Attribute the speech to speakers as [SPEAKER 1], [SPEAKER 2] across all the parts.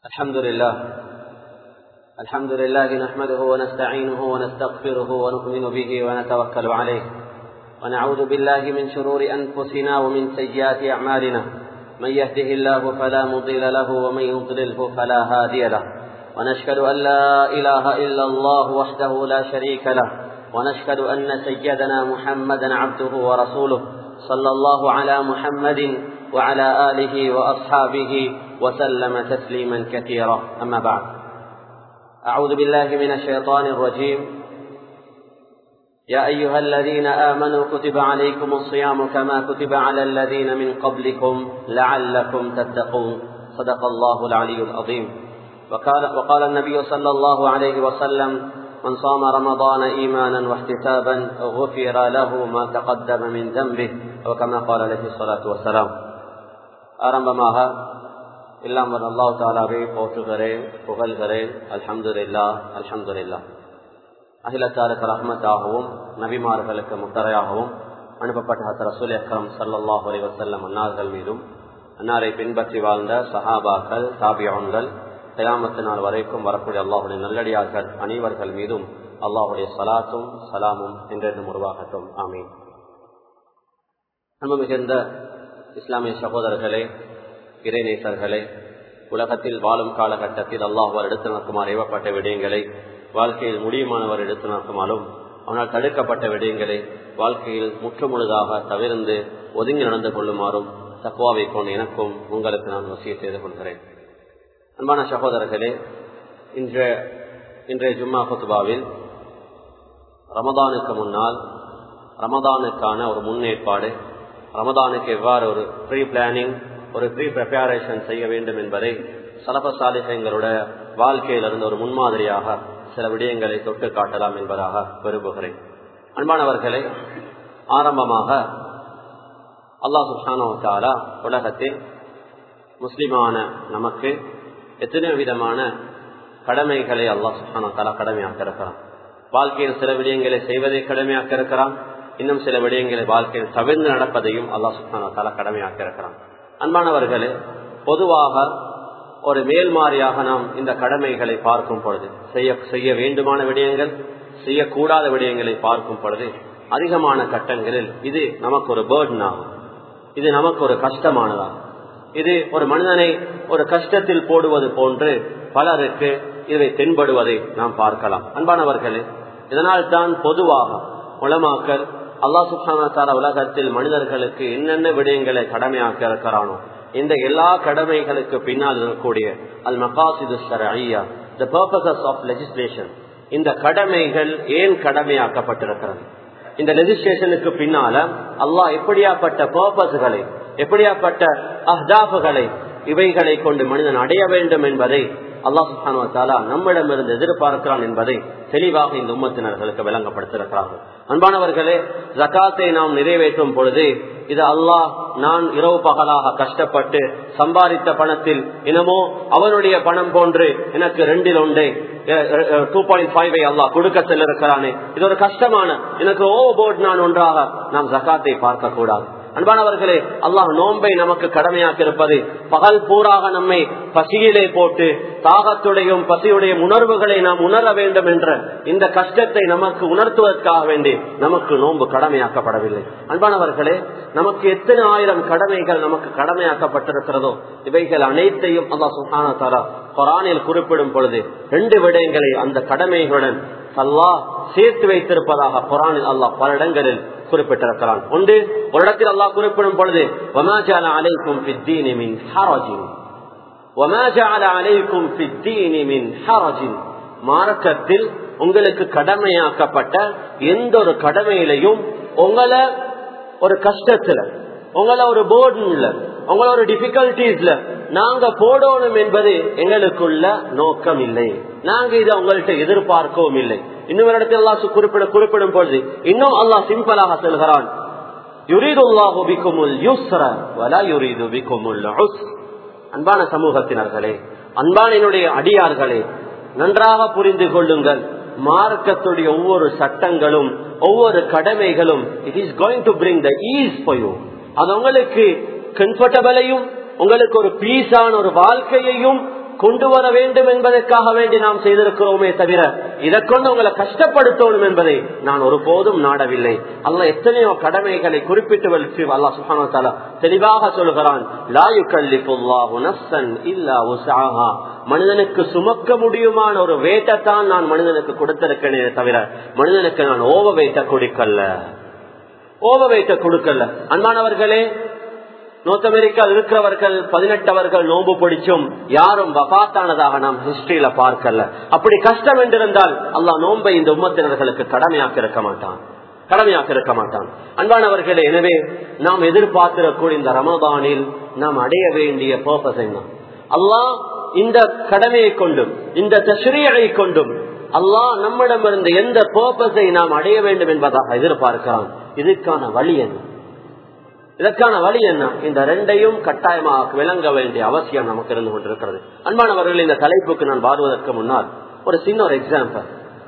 [SPEAKER 1] الحمد لله الحمد لله نحمده ونستعينه ونستغفره ونؤمن به ونتوكل عليه ونعوذ بالله من شرور أنفسنا ومن سيئات أعمالنا من يهده الله فلا مضل له ومن يضلله فلا هادي له ونشهد أن لا إله إلا الله وحده لا شريك له ونشهد أن سيدنا محمدا عبده ورسوله صلى الله على محمد وعلى آله وأصحابه وسلم تسليما كثيرا أما بعد أعوذ بالله من الشيطان الرجيم يا أيها الذين آمنوا كتب عليكم الصيام كما كتب على الذين من قبلكم لعلكم تتقون صدق الله العلي العظيم وقال, وقال النبي صلى الله عليه وسلم من صام رمضان إيمانا واحتسابا غفر له ما تقدم من ذنبه وكما قال عليه الصلاة والسلام ஆரம்பமாக எல்லாம் அல்லாஹ் தாலாவை போற்றுகிறேன் புகழ்கிறேன் அல்ஹம்துல்லா அல்ஹம்துல்லா அகிலத்தாருக்கு ரஹ்மத்தாகவும் நபிமார்களுக்கு முத்தரையாகவும் அனுப்பப்பட்ட ஹத் ரசூல் அக்ரம் சல்லாஹ் அலி வசல்லம் அன்னார்கள் மீதும் அன்னாரை பின்பற்றி வாழ்ந்த சஹாபாக்கள் தாபியான்கள் கயாமத்து நாள் வரைக்கும் வரக்கூடிய அல்லாஹுடைய நல்லடியார்கள் அனைவர்கள் மீதும் அல்லாஹுடைய சலாத்தும் சலாமும் என்றென்றும் உருவாகட்டும் ஆமீன் அன்பு மிகுந்த இஸ்லாமிய சகோதரர்களே இறைநேசர்களே உலகத்தில் வாழும் காலகட்டத்தில் அல்லாஹுவார் எடுத்து நடக்குமாறு ஏவப்பட்ட விடயங்களை வாழ்க்கையில் முடியுமானவர் எடுத்து நடக்குமாறும் அவனால் தடுக்கப்பட்ட விடயங்களை வாழ்க்கையில் முற்றுமுழுதாக தவிர்ந்து ஒதுங்கி நடந்து கொள்ளுமாறும் தக்குவாவை கொண்டு எனக்கும் உங்களுக்கு நான் வசிய செய்து கொள்கிறேன் அன்பான சகோதரர்களே இன்றைய இன்றைய ஜும்மா குத்துபாவில் ரமதானுக்கு முன்னால் ரமதானுக்கான ஒரு முன்னேற்பாடு ரமதானுக்கு எவ்வாறு ஒரு ப்ரீ பிளானிங் ஒரு ப்ரீ ப்ரிப்பரேஷன் செய்ய வேண்டும் என்பதை சலப சாலிகங்களுடைய வாழ்க்கையிலிருந்து ஒரு முன்மாதிரியாக சில விடயங்களை தொட்டு காட்டலாம் என்பதாக விரும்புகிறேன் அன்பானவர்களை ஆரம்பமாக அல்லாஹ் சுஹானோத்தாலா உலகத்தில் முஸ்லிமான நமக்கு எத்தனையோ விதமான கடமைகளை அல்லாஹ் சுஹானோத்தாலா கடமையாக்க இருக்கிறான் வாழ்க்கையில் சில விடயங்களை செய்வதை கடமையாக்க இருக்கிறான் இன்னும் சில விடயங்களை வாழ்க்கையில் தவிர்ந்து நடப்பதையும் அல்லாஹ் சுஹானோத்தாலா கடமையாக்க இருக்கிறான் அன்பானவர்களே பொதுவாக ஒரு மேல்மாறியாக நாம் இந்த கடமைகளை பார்க்கும் பொழுது செய்ய செய்ய வேண்டுமான விடயங்கள் செய்யக்கூடாத விடயங்களை பார்க்கும் பொழுது அதிகமான கட்டங்களில் இது நமக்கு ஒரு பேர்டன் ஆகும் இது நமக்கு ஒரு கஷ்டமானதாகும் இது ஒரு மனிதனை ஒரு கஷ்டத்தில் போடுவது போன்று பலருக்கு இதை தென்படுவதை நாம் பார்க்கலாம் அன்பானவர்களே இதனால் தான் பொதுவாக உளமாக்கல் அல்லா சுஹான உலகத்தில் மனிதர்களுக்கு என்னென்ன விடயங்களை கடமையாக்க இருக்கிறானோ இந்த எல்லா கடமைகளுக்கு பின்னால் இருக்கக்கூடிய அல் மகாசிது ஐயா த பர்பசஸ் ஆஃப் லெஜிஸ்லேஷன் இந்த கடமைகள் ஏன் கடமையாக்கப்பட்டிருக்கிறது இந்த லெஜிஸ்லேஷனுக்கு பின்னால அல்லாஹ் எப்படியாப்பட்ட பர்பஸ்களை எப்படியாப்பட்ட அஹ்தாபுகளை இவைகளை கொண்டு மனிதன் அடைய வேண்டும் என்பதை அல்லாஹ் சுஹானுவத்தாலா நம்மிடமிருந்து எதிர்பார்க்கிறான் என்பதை தெளிவாக இந்த உம்மத்தினர்களுக்கு விளங்கப்படுத்திருக்கிறார்கள் அன்பானவர்களே ஜக்காத்தை நாம் நிறைவேற்றும் பொழுது இது அல்லாஹ் நான் இரவு பகலாக கஷ்டப்பட்டு சம்பாதித்த பணத்தில் இனமோ அவனுடைய பணம் போன்று எனக்கு ரெண்டில் ஒன்றே டூ பாயிண்ட் ஃபைவ் அல்லாஹ் கொடுக்க செல்லிருக்கிறானே இது ஒரு கஷ்டமான எனக்கு ஓ போர்ட் நான் ஒன்றாக நாம் ஜக்காத்தை பார்க்க கூடாது அன்பானவர்களே அல்லாஹ் நோன்பை நமக்கு கடமையாக்கி இருப்பது பகல் பூராக நம்மை பசியிலே போட்டு தாகத்துடையும் பசியுடைய உணர்வுகளை நாம் உணர வேண்டும் என்ற இந்த கஷ்டத்தை நமக்கு உணர்த்துவதற்காக வேண்டி நமக்கு நோன்பு கடமையாக்கப்படவில்லை அன்பானவர்களே நமக்கு எத்தனை ஆயிரம் கடமைகள் நமக்கு கடமையாக்கப்பட்டிருக்கிறதோ இவைகள் அனைத்தையும் அல்லா சுஹான தாரா குரானில் குறிப்பிடும் பொழுது ரெண்டு விடயங்களை அந்த கடமைகளுடன் அல்லாஹ் சேர்த்து வைத்திருப்பதாக குரானில் அல்லாஹ் பல இடங்களில் குறிப்பிட்டிருக்கிறான் ஒன்று ஒரு இடத்தில் அல்லாஹ் குறிப்பிடும் பொழுது ஒமாஜால அலைக்கும் பித்தீனிமின் ஹரஜின் ஒமாஜால அலைக்கும் பித்தீனிமின் ஹரஜின் மார்க்கத்தில் உங்களுக்கு கடமையாக்கப்பட்ட எந்த ஒரு கடமையிலையும் உங்களை ஒரு கஷ்டத்துல உங்களை ஒரு போர்டுல உங்களை ஒரு டிபிகல்டிஸ்ல நாங்க போடணும் என்பது எங்களுக்குள்ள நோக்கம் இல்லை நாங்க இதை உங்கள்கிட்ட எதிர்பார்க்கவும் இல்லை இன்னும் இடத்தில் அல்லா குறிப்பிட குறிப்பிடும் பொழுது இன்னும் அல்லாஹ் சிம்பிளாக செல்கிறான் அன்பான சமூகத்தினர்களே அன்பான என்னுடைய அடியார்களே நன்றாக புரிந்து கொள்ளுங்கள் மார்க்கத்துடைய ஒவ்வொரு சட்டங்களும் ஒவ்வொரு கடமைகளும் it is going to bring the ease you அது உங்களுக்கு கம்ஃபர்டபிளையும் உங்களுக்கு ஒரு பீஸான ஒரு வாழ்க்கையையும் கொண்டு வர வேண்டும் என்பதற்காக வேண்டி நாம் செய்திருக்கிறோமே தவிர இதை கொண்டு உங்களை கஷ்டப்படுத்தணும் என்பதை நான் ஒருபோதும் நாடவில்லை அல்ல எத்தனையோ கடமைகளை குறிப்பிட்டு வச்சு அல்லா சுஹான தாலா தெளிவாக சொல்கிறான் லாயு இல்லா உசாஹா மனிதனுக்கு சுமக்க முடியுமான ஒரு வேட்டத்தான் நான் மனிதனுக்கு கொடுத்திருக்கிறேன் தவிர மனிதனுக்கு நான் ஓவ வேட்ட கொடுக்கல ஓவ வேட்ட கொடுக்கல அன்பானவர்களே நோர்த் அமெரிக்காவில் இருக்கிறவர்கள் பதினெட்டவர்கள் நோம்பு பிடிச்சும் யாரும் வபாத்தானதாக நாம் ஹிஸ்டரியில பார்க்கல அப்படி கஷ்டம் என்றிருந்தால் அல்லா நோன்பை இந்த உம்மத்தினர்களுக்கு கடமையாக்க இருக்க மாட்டான் கடமையாக்க இருக்க மாட்டான் அன்பானவர்களே எனவே நாம் எதிர்பார்த்திடக்கூடிய இந்த ரமதானில் நாம் அடைய வேண்டிய பர்பஸ் என்ன அல்லாஹ் இந்த கடமையை கொண்டும் இந்த தஸ்ரீயை கொண்டும் அல்லாஹ் நம்மிடமிருந்து எந்த பர்பஸை நாம் அடைய வேண்டும் என்பதாக எதிர்பார்க்கிறான் இதுக்கான வழி என்ன இதற்கான வழி என்ன இந்த ரெண்டையும் கட்டாயமாக விளங்க வேண்டிய அவசியம் நமக்கு இருந்து கொண்டிருக்கிறது அன்பானவர்கள் இந்த தலைப்புக்கு நான் பாடுவதற்கு முன்னால் ஒரு சின்ன ஒரு எக்ஸாம்பிள்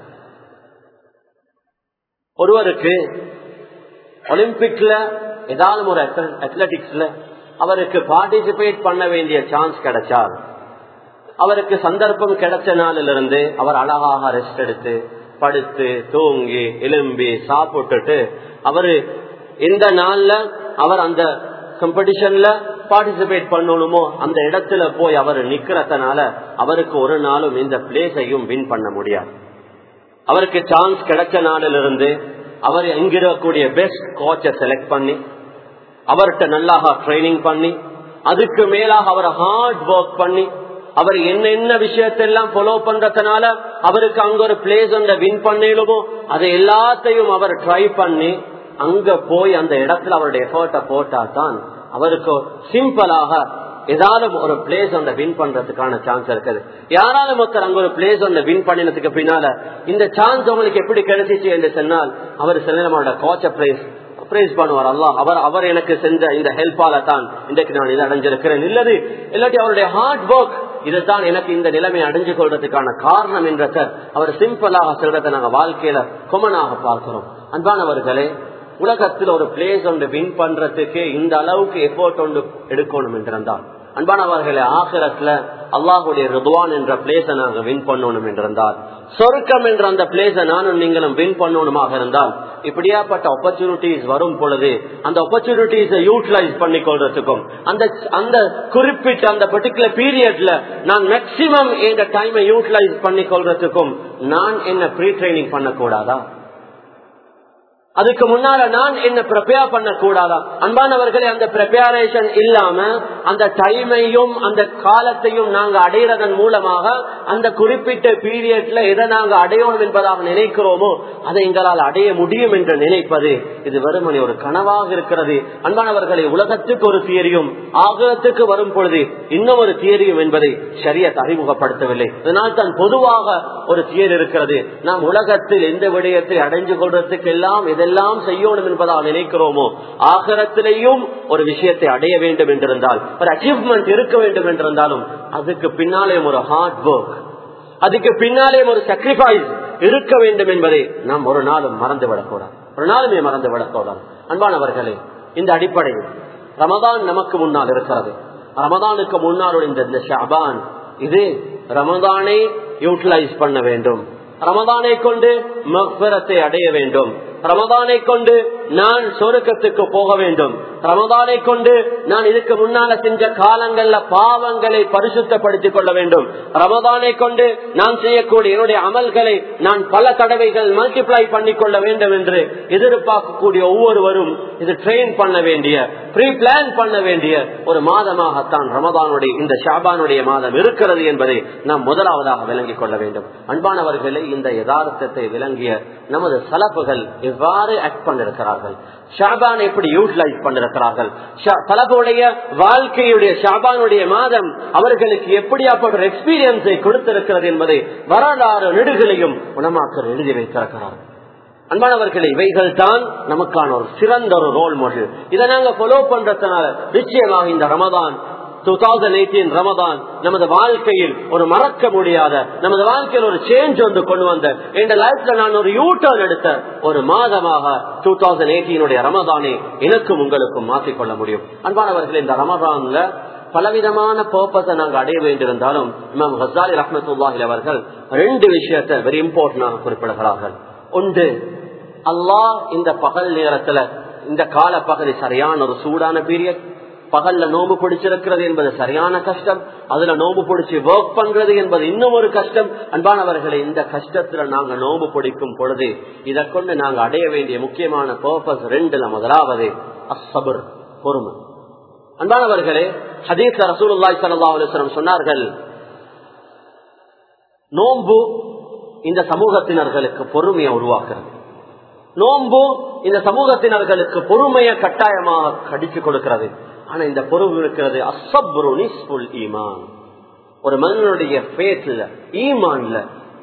[SPEAKER 1] ஒருவருக்கு ஒலிம்பிக்ல ஏதாவது ஒரு அத்லட்டிக்ஸ்ல அவருக்கு பார்ட்டிசிபேட் பண்ண வேண்டிய சான்ஸ் கிடைச்சால் அவருக்கு சந்தர்ப்பம் கிடைச்ச நாளிலிருந்து அவர் அழகாக ரெஸ்ட் எடுத்து படுத்து தூங்கி எலும்பி சாப்பிட்டுட்டு அவரு இந்த நாள்ல அவர் அந்த காம்படிஷன்ல பார்ட்டிசிபேட் பண்ணணுமோ அந்த இடத்துல போய் அவர் நிக்கிறதுனால அவருக்கு ஒரு நாளும் இந்த பிளேஸையும் வின் பண்ண முடியாது அவருக்கு சான்ஸ் கிடைச்ச நாளிலிருந்து அவர் எங்கிருக்கக்கூடிய பெஸ்ட் கோச்சை செலக்ட் பண்ணி அவர்கிட்ட நல்லாக ட்ரைனிங் பண்ணி அதுக்கு மேலாக அவர் ஹார்ட் ஒர்க் பண்ணி அவர் என்னென்ன விஷயத்தெல்லாம் ஃபாலோ பண்றதுனால அவருக்கு அங்க ஒரு பிளேஸ் ஒன்றை வின் பண்ணிடுமோ அதை எல்லாத்தையும் அவர் ட்ரை பண்ணி அங்க போய் அந்த இடத்துல அவருடைய எஃபர்ட்டை போட்டா தான் அவருக்கு சிம்பிளாக ஏதாவது ஒரு பிளேஸ் ஒன்றை வின் பண்றதுக்கான சான்ஸ் இருக்குது யாராலும் ஒருத்தர் அங்க ஒரு பிளேஸ் ஒன்றை வின் பண்ணினதுக்கு பின்னால இந்த சான்ஸ் உங்களுக்கு எப்படி கிடைச்சிச்சு என்று சொன்னால் அவர் சில நேரம் அவரோட கோச்ச பிளேஸ் பிரைஸ் பண்ணுவார் அல்லா அவர் அவர் எனக்கு செஞ்ச இந்த ஹெல்ப்பால தான் இன்றைக்கு நான் இதை அடைஞ்சிருக்கிறேன் இல்லது இல்லாட்டி அவருடைய ஹார்ட் ஒர்க் இதுதான் எனக்கு இந்த நிலைமை அடைஞ்சு கொள்றதுக்கான காரணம் என்ற சார் அவர் சிம்பிளாக சொல்றதை நாங்க வாழ்க்கையில கொமனாக பார்க்கிறோம் அன்பானவர்களே உலகத்தில் ஒரு பிளேஸ் ஒன்று வின் பண்றதுக்கு இந்த அளவுக்கு எஃபோர்ட் ஒன்று எடுக்கணும் என்றிருந்தால் அன்பானவர்களே ஆசிரத்துல அல்லாஹுடைய ரிதுவான் என்ற பிளேஸ நாங்க வின் பண்ணணும் என்றிருந்தால் சொருக்கம் என்ற அந்த பிளேஸ நானும் நீங்களும் வின் பண்ணணுமாக இருந்தால் இப்படியாப்பட்ட ஆப்பர்ச்சுனிட்டிஸ் வரும் பொழுது அந்த ஆப்பர்ச்சுனிட்டிஸை யூட்டிலைஸ் பண்ணி கொள்றதுக்கும் அந்த அந்த குறிப்பிட்ட அந்த பர்டிகுலர் பீரியட்ல நான் மேக்சிமம் எங்க டைமை யூட்டிலைஸ் பண்ணி கொள்றதுக்கும் நான் என்ன ப்ரீ ட்ரைனிங் பண்ணக்கூடாதா அதுக்கு முன்னால நான் என்ன ப்ரிப்பேர் பண்ண கூடாதா அன்பானவர்களே அந்த ப்ரிப்பேரேஷன் இல்லாம அந்த டைமையும் அந்த காலத்தையும் நாங்க அடையிறதன் மூலமாக அந்த குறிப்பிட்ட பீரியட்ல எதை நாங்க அடையணும் என்பதாக நினைக்கிறோமோ அதை எங்களால் அடைய முடியும் என்று நினைப்பது இது வெறுமனே ஒரு கனவாக இருக்கிறது அன்பானவர்களை உலகத்துக்கு ஒரு தியரியும் ஆகத்துக்கு வரும் பொழுது இன்னும் ஒரு தியரியும் என்பதை சரியத் அறிமுகப்படுத்தவில்லை இதனால் தான் பொதுவாக ஒரு தியர் இருக்கிறது நாம் உலகத்தில் எந்த விடயத்தை அடைஞ்சு கொள்றதுக்கு எல்லாம் எதெல்லாம் செய்யணும் என்பதாக நினைக்கிறோமோ ஆகரத்திலேயும் ஒரு விஷயத்தை அடைய வேண்டும் என்றிருந்தால் ஒரு அச்சீவ்மெண்ட் இருக்க வேண்டும் என்றிருந்தாலும் அதுக்கு பின்னாலே ஒரு ஹார்ட் ஒர்க் அதுக்கு பின்னாலே ஒரு சாக்ரிஃபைஸ் இருக்க வேண்டும் என்பதை நாம் ஒரு நாளும் மறந்து விடக்கூடாது ஒரு நாளுமே மறந்து விடக்கூடாது அன்பானவர்களே இந்த அடிப்படையில் ரமதான் நமக்கு முன்னால் இருக்கிறது ரமதானுக்கு முன்னால் இந்த ஷாபான் இது ரமதானை யூட்டிலைஸ் பண்ண வேண்டும் ரமதானை கொண்டு மக்பரத்தை அடைய வேண்டும் ரமதானை கொண்டு நான் சொருக்கத்துக்கு போக வேண்டும் ரமதானை கொண்டு நான் இதுக்கு முன்னால செஞ்ச காலங்கள்ல பாவங்களை பரிசுத்தப்படுத்திக் கொள்ள வேண்டும் ரமதானை கொண்டு நான் செய்யக்கூடிய என்னுடைய அமல்களை நான் பல தடவைகள் மல்டிப்ளை பண்ணிக் கொள்ள வேண்டும் என்று எதிர்பார்க்கக்கூடிய ஒவ்வொருவரும் இது ட்ரெயின் பண்ண வேண்டிய ப்ரீ பிளான் பண்ண வேண்டிய ஒரு மாதமாகத்தான் ரமதானுடைய இந்த ஷாபானுடைய மாதம் இருக்கிறது என்பதை நாம் முதலாவதாக விளங்கிக் கொள்ள வேண்டும் அன்பானவர்களை இந்த யதார்த்தத்தை விளங்கிய நமது சலப்புகள் எவ்வாறு ஆக்ட் பண்ணிருக்கிறார்கள் ஷாபான் எப்படி யூட்டிலைஸ் பண்ணிருக்கிறார்கள் சலப்புடைய வாழ்க்கையுடைய ஷாபானுடைய மாதம் அவர்களுக்கு எப்படியாப்பட்ட ஒரு எக்ஸ்பீரியன்ஸை கொடுத்திருக்கிறது என்பதை வரலாறு நெடுகளையும் உணமாக்கர் எழுதி வைத்திருக்கிறார்கள் அன்பானவர்களே இவைகள் தான் நமக்கான ஒரு சிறந்த ஒரு ரோல் மாடல் இதை நாங்க ஃபாலோ பண்றதுனால நிச்சயமாக இந்த Ramadan two thousand eighteen Ramadan நமது வாழ்க்கையில் ஒரு மறக்க முடியாத நமது வாழ்க்கையில் ஒரு சேஞ்ச் வந்து கொண்டு வந்த என் லைஃப்ல நான் ஒரு யூ டர்ன் எடுத்த ஒரு மாதமாக டூ தௌசண்ட் எயிட்டீனுடைய ரமதானை எனக்கும் உங்களுக்கும் மாற்றிக்கொள்ள முடியும் அன்பானவர்கள் இந்த ரமதான்ல பலவிதமான பர்பஸை நாங்கள் அடைய வேண்டியிருந்தாலும் இமாம் ஹசாலி ரஹமத்துல்லாஹி அவர்கள் ரெண்டு விஷயத்தை வெரி இம்பார்ட்டன்டாக குறிப்பிடுகிறார்கள் ஒன்று அல்லாஹ் இந்த பகல் நேரத்துல இந்த கால பகுதி சரியான ஒரு சூடான பீரியட் பகல்ல நோம்பு பிடிச்சிருக்கிறது என்பது சரியான கஷ்டம் அதுல நோம்பு பிடிச்சி ஒர்க் பண்றது என்பது இன்னும் ஒரு கஷ்டம் அன்பானவர்களை இந்த கஷ்டத்துல நாங்க நோம்பு பிடிக்கும் பொழுது இதை கொண்டு நாங்க அடைய வேண்டிய முக்கியமான பர்பஸ் ரெண்டுல முதலாவது அசபர் பொறுமை அன்பானவர்களே ஹதீஸ் ரசூலுல்லாய் சல்லா அலுவலம் சொன்னார்கள் நோம்பு இந்த சமூகத்தினர்களுக்கு பொறுமையை உருவாக்குறது நோம்பு இந்த சமூகத்தினர்களுக்கு பொறுமையை கட்டாயமாக கடிச்சு கொடுக்கிறது ஆனா இந்த பொறுமை இருக்கிறது அசப்ரு நிஸ்புல் ஈமான் ஒரு மனிதனுடைய பேட்ல ஈமான்ல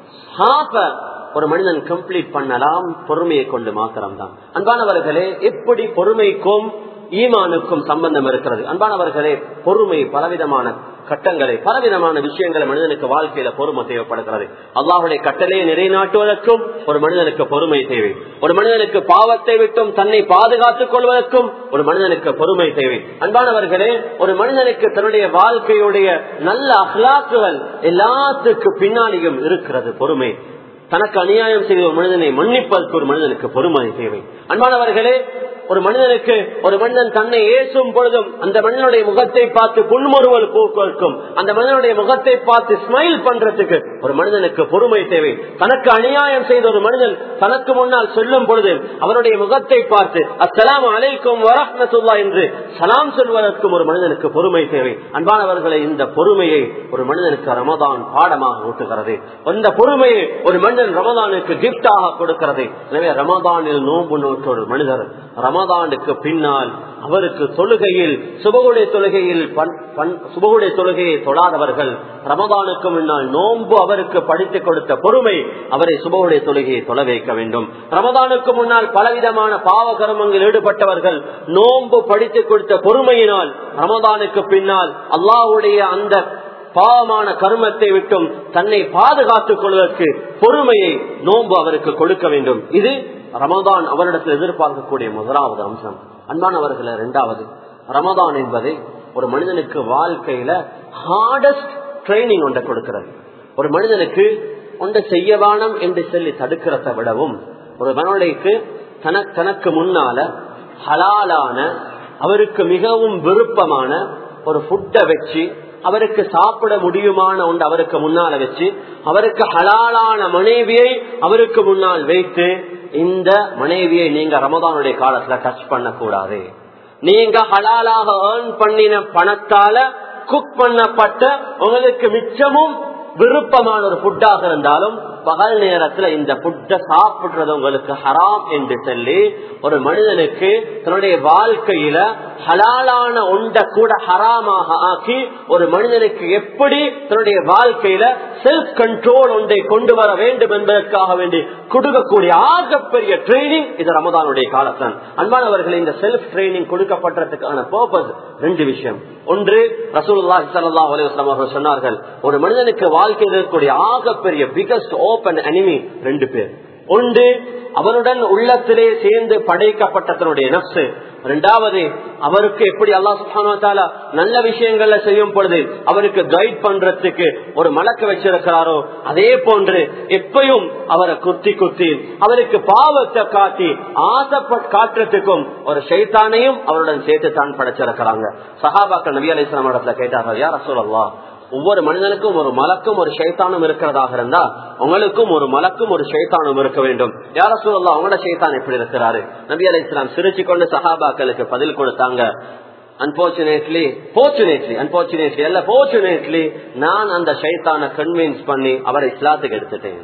[SPEAKER 1] ஒரு மனிதன் கம்ப்ளீட் பண்ணலாம் பொறுமையை கொண்டு மாத்திரம்தான் அன்பானவர்களே எப்படி பொறுமைக்கும் ஈமானுக்கும் சம்பந்தம் இருக்கிறது அன்பானவர்களே பொறுமை பலவிதமான கட்டங்களை பலவிதமான விஷயங்களை மனிதனுக்கு வாழ்க்கையில பொறுமை தேவைப்படுகிறது அல்லாஹுடைய கட்டளையை நிறைநாட்டுவதற்கும் ஒரு மனிதனுக்கு பொறுமை தேவை ஒரு மனிதனுக்கு பாவத்தை விட்டும் தன்னை பாதுகாத்துக் கொள்வதற்கும் ஒரு மனிதனுக்கு பொறுமை தேவை அன்பானவர்களே ஒரு மனிதனுக்கு தன்னுடைய வாழ்க்கையுடைய நல்ல அஹ்லாக்குகள் எல்லாத்துக்கு பின்னாடியும் இருக்கிறது பொறுமை தனக்கு அநியாயம் செய்த ஒரு மனிதனை மன்னிப்பதற்கு ஒரு மனிதனுக்கு பொறுமை தேவை அன்பானவர்களே ஒரு மனிதனுக்கு ஒரு மனிதன் தன்னை ஏசும் பொழுதும் அந்த மனிதனுடைய முகத்தை பார்த்து புன்முறுவல் போக்குவதற்கும் அந்த மனிதனுடைய முகத்தை பார்த்து ஸ்மைல் பண்றதுக்கு ஒரு மனிதனுக்கு பொறுமை தேவை தனக்கு அநியாயம் செய்த ஒரு மனிதன் தனக்கு முன்னால் சொல்லும் பொழுது அவருடைய முகத்தை பார்த்து அஸ்லாம் அலைக்கும் வரஹமத்துல்லா என்று சலாம் சொல்வதற்கும் ஒரு மனிதனுக்கு பொறுமை தேவை அன்பானவர்களை இந்த பொறுமையை ஒரு மனிதனுக்கு ரமதான் பாடமாக ஊட்டுகிறது அந்த பொறுமையை ஒரு மனிதன் ரமதானுக்கு கிப்டாக கொடுக்கிறது எனவே ரமதானில் நோன்பு நோற்ற ஒரு மனிதர் ரமதானுக்கு பின்னால் அவருக்கு தொழுகையில் சுபகுடைய தொழுகையில் சுபகுடைய தொழுகையை தொழாதவர்கள் ரமதானுக்கு முன்னால் நோன்பு அவருக்கு படித்துக் கொடுத்த பொறுமை அவரை சுபகுடைய தொழுகையை தொலை வைக்க வேண்டும் ரமதானுக்கு முன்னால் பலவிதமான பாவ கர்மங்கள் ஈடுபட்டவர்கள் நோன்பு படித்துக் கொடுத்த பொறுமையினால் ரமதானுக்கு பின்னால் அல்லாஹுடைய அந்த பாவமான கர்மத்தை விட்டும் தன்னை பாதுகாத்துக் கொள்வதற்கு பொறுமையை நோன்பு அவருக்கு கொடுக்க வேண்டும் இது ரமதான் அவரிடத்தில் எதிர்பார்க்கக்கூடிய முதலாவது அம்சம் அன்பானவர்கள இரண்டாவது ரமதான் என்பதை ஒரு மனிதனுக்கு வாழ்க்கையில ஹார்டஸ்ட் ட்ரைனிங் ஒன்றை கொடுக்கிறது ஒரு மனிதனுக்கு ஒன்றை செய்யவானம் என்று சொல்லி தடுக்கிறத விடவும் ஒரு மனிதனுக்கு தனக்கு தனக்கு முன்னால ஹலாலான அவருக்கு மிகவும் விருப்பமான ஒரு ஃபுட்டை வச்சு அவருக்கு சாப்பிட முடியுமான ஒன்று அவருக்கு முன்னால வச்சு அவருக்கு ஹலாலான மனைவியை அவருக்கு முன்னால் வைத்து இந்த மனைவியை நீங்க ரமதானுடைய காலத்துல டச் பண்ண கூடாது நீங்க ஹலாலாக ஏர்ன் பண்ணின பணத்தால குக் பண்ணப்பட்ட உங்களுக்கு மிச்சமும் விருப்பமான ஒரு ஃபுட்டாக இருந்தாலும் பகல் நேரத்துல இந்த புட்டை சாப்பிடுறது உங்களுக்கு ஹராம் என்று சொல்லி ஒரு மனிதனுக்கு தன்னுடைய வாழ்க்கையில ஹலாலான ஒன்றை கூட ஹராமாக ஆக்கி ஒரு மனிதனுக்கு எப்படி தன்னுடைய வாழ்க்கையில செல்ஃப் கண்ட்ரோல் ஒன்றை கொண்டு வர வேண்டும் என்பதற்காக வேண்டி கொடுக்கக்கூடிய ஆகப்பெரிய ட்ரைனிங் இது ரமதானுடைய காலத்தான் அன்பானவர்கள் இந்த செல்ஃப் ட்ரைனிங் கொடுக்கப்பட்டதுக்கான பர்பஸ் ரெண்டு விஷயம் ஒன்று ரசூல்லா சல்லா அலுவலாம் அவர்கள் சொன்னார்கள் ஒரு மனிதனுக்கு வாழ்க்கையில் இருக்கக்கூடிய ஆகப்பெரிய பிகஸ்ட் ஓபன் அனிமி ரெண்டு பேர் ஒன்று அவனுடன் உள்ளத்திலே சேர்ந்து படைக்கப்பட்ட தன்னுடைய நப்சு இரண்டாவது அவருக்கு எப்படி அல்லா சுபானா நல்ல விஷயங்கள்ல செய்யும் பொழுது அவருக்கு கைட் பண்றதுக்கு ஒரு மலக்க வச்சிருக்கிறாரோ அதே போன்று எப்பயும் அவரை குத்தி குத்தி அவருக்கு பாவத்தை காட்டி ஆசைப்பட் காட்டுறதுக்கும் ஒரு சைத்தானையும் அவருடன் சேர்த்து தான் படைச்சிருக்கிறாங்க சஹாபாக்கள் நபி அலி இஸ்லாம் இடத்துல கேட்டார்கள் யார் சொல்லலாம் ஒவ்வொரு மனிதனுக்கும் ஒரு மலக்கும் ஒரு சைத்தானும் இருக்கிறதாக இருந்தா உங்களுக்கும் ஒரு மலக்கும் ஒரு சைத்தானும் இருக்க வேண்டும் யார சொல்லலாம் அவங்களோட சைத்தான் எப்படி இருக்கிறாரு நபி அலி இஸ்லாம் சிரிச்சு கொண்டு சஹாபாக்களுக்கு பதில் கொடுத்தாங்க அன்போர்ச்சுனேட்லி போர்ச்சுனேட்லி அன்போர்ச்சுனேட்லி அல்ல போர்ச்சுனேட்லி நான் அந்த சைத்தான கன்வின்ஸ் பண்ணி அவரை இஸ்லாத்துக்கு எடுத்துட்டேன்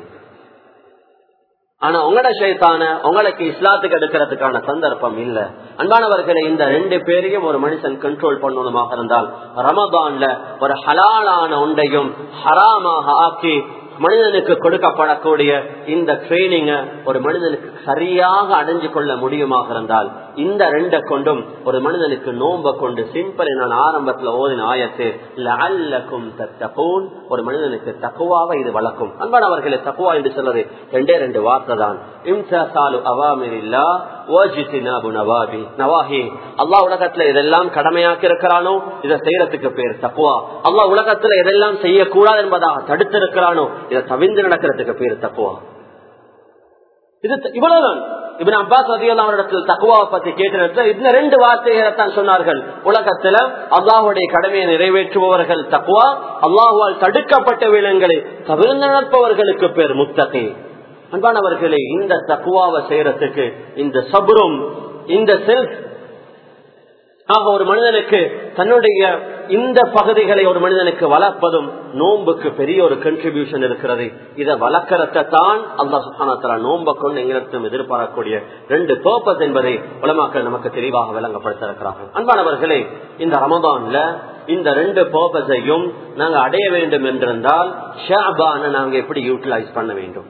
[SPEAKER 1] ஆனா உங்களோட சைத்தான உங்களுக்கு இஸ்லாத்துக்கு எடுக்கிறதுக்கான சந்தர்ப்பம் இல்ல அன்பானவர்களை இந்த ரெண்டு பேரையும் ஒரு மனுஷன் கண்ட்ரோல் பண்ணணுமாக இருந்தால் ரமதான்ல ஒரு ஹலாலான ஒன்றையும் ஹராமாக ஆக்கி மனிதனுக்கு கொடுக்கப்படக்கூடிய இந்த ட்ரைனிங்க ஒரு மனிதனுக்கு சரியாக அடைஞ்சு கொள்ள முடியுமாக இருந்தால் இந்த ரெண்ட கொண்டும் ஒரு மனிதனுக்கு நோம்ப கொண்டு சிம்பிள் நான் ஆரம்பத்துல ஓதின ஆயத்து அல்லக்கும் தத்தகூன் ஒரு மனிதனுக்கு தக்குவாவை இது வளர்க்கும் அன்பானவர்களே தக்குவா என்று சொல்றது ரெண்டே ரெண்டு வார்த்தை தான் இம்சாலு அவாமிரில்லா அல்லாஹ் உலகத்துல இதெல்லாம் கடமையாக்கி இருக்கிறானோ இதை செய்யறதுக்கு பேர் தக்குவா அல்லாஹ் உலகத்துல எதெல்லாம் செய்யக்கூடாது என்பதாக தடுத்து இருக்கிறானோ இதை தவிர்ந்து நடக்கிறதுக்கு பேர் தக்குவா இது இவ்வளவுதான் இப்ப அப்பாஸ் அதிகத்தில் தக்குவாவை பத்தி கேட்ட இந்த ரெண்டு வார்த்தைகளை தான் சொன்னார்கள் உலகத்துல அல்லாஹுடைய கடமையை நிறைவேற்றுபவர்கள் தக்குவா அல்லாஹுவால் தடுக்கப்பட்ட விலங்களை தவிர்த்து நடப்பவர்களுக்கு பேர் முத்தகை அன்பானவர்களே இந்த தக்குவாவை செய்யறதுக்கு இந்த சபுரும் இந்த செல்ஃப் ஆக ஒரு மனிதனுக்கு தன்னுடைய இந்த பகுதிகளை ஒரு மனிதனுக்கு வளர்ப்பதும் நோன்புக்கு பெரிய ஒரு கன்ட்ரிபியூஷன் இருக்கிறது இதை வளர்க்கறத தான் அல்லா சுகானத்தலா நோன்பை கொண்டு எங்களிடத்தும் எதிர்பார்க்கக்கூடிய ரெண்டு பர்பஸ் என்பதை உலமாக்கள் நமக்கு தெளிவாக விளங்கப்படுத்த இருக்கிறார்கள் அன்பானவர்களே இந்த ரமதான்ல இந்த ரெண்டு பர்பஸையும் நாங்க அடைய வேண்டும் என்றிருந்தால் ஷாபான நாங்க எப்படி யூட்டிலைஸ் பண்ண வேண்டும்